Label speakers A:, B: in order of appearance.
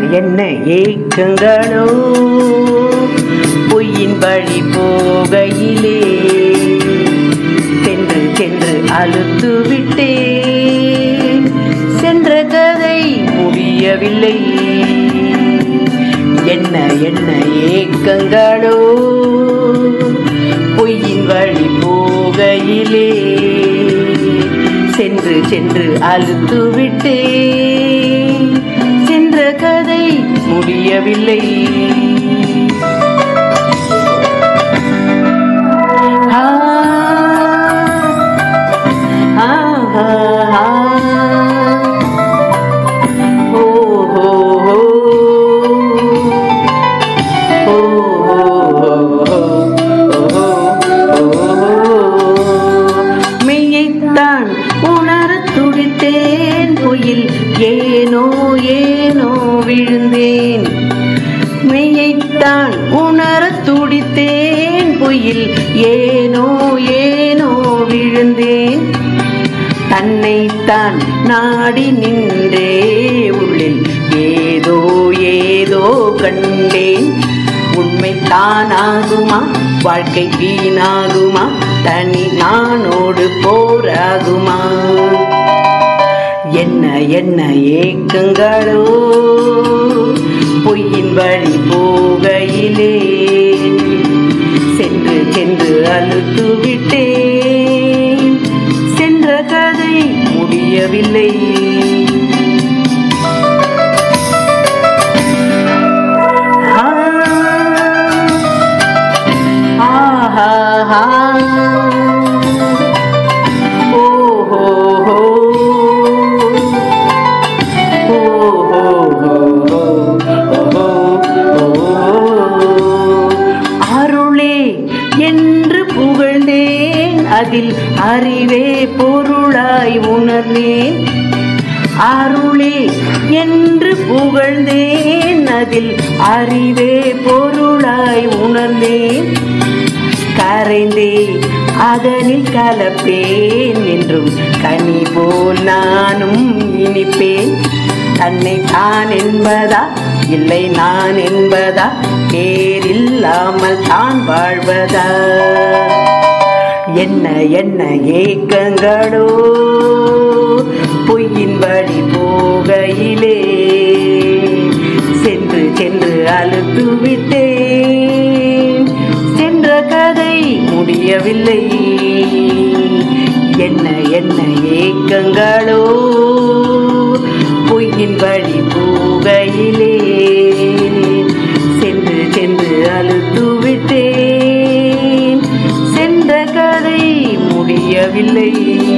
A: என்ன ஏக்கங்களோ பொய்யின் வழி போகையிலே சென்று சென்று அழுத்து விட்டே சென்ற கதை முடியவில்லை என்ன என்ன ஏக்கங்களோ பொய்யின் வழி போகையிலே சென்று சென்று அழுத்து விட்டே சென்ற கதை முடியவில்லை ஆ, ஆ, ஆ, ஆ. ஓ, ஓ, ஓ. ஓ, ஓ, ஓ, ஓ. மெய்யைத்தான் உணரத் துடித்தேன் பொயில் ஏனோ ஏனோ விழுந்தேன் மெய்யைத்தான் உணரத் துடித்தேன் பொயில் ஏனோ ஏனோ விழுந்தேன் தன்னைத்தான் நாடி நின்றே உள்ளில் ஏதோ ஏதோ கண்டேன் உண்மை தானாகுமா வாழ்க்கை வீணாகுமா தனி நானோடு போராகுமா என்ன என்ன ஏக்கங்களோ பொய்யின் வழி போகையிலே சென்று சென்று அழுத்து விட்டேன் சென்ற கதை முடியவில்லை ஆ, ஆஹா, ஓ, ஹோ, ஹோ. ஓ, ஹோ, ஹோ, ஹோ, ஓ, அருளே என்று புகழ்ந்தேன் அதில் அறிவே பொருளாய் உணர்ந்தேன் அருளே என்று புகழ்ந்தேன் அதில் அறிவே பொருளாய் உணர்ந்தேன் கரைந்தே அதனில் கலப்பேன் என்றும் கனி போல் நானும் இனிப்பேன் தன்னை தான் என்பதா இல்லை நான் என்பதா பேரில்லாமல் தான் வாழ்வதா என்ன என்ன ஏக்கங்களோ பொய்யின் வழி போகையிலே சென்று சென்று அழுத்து விட்டேன் சென்ற கதை முடியவில்லை என்ன என்ன ஏக்கங்களோ பொய்யின் வழி போகையிலே சென்று சென்று அழுத்து விட்டேன் சென்ற கதை முடியவில்லை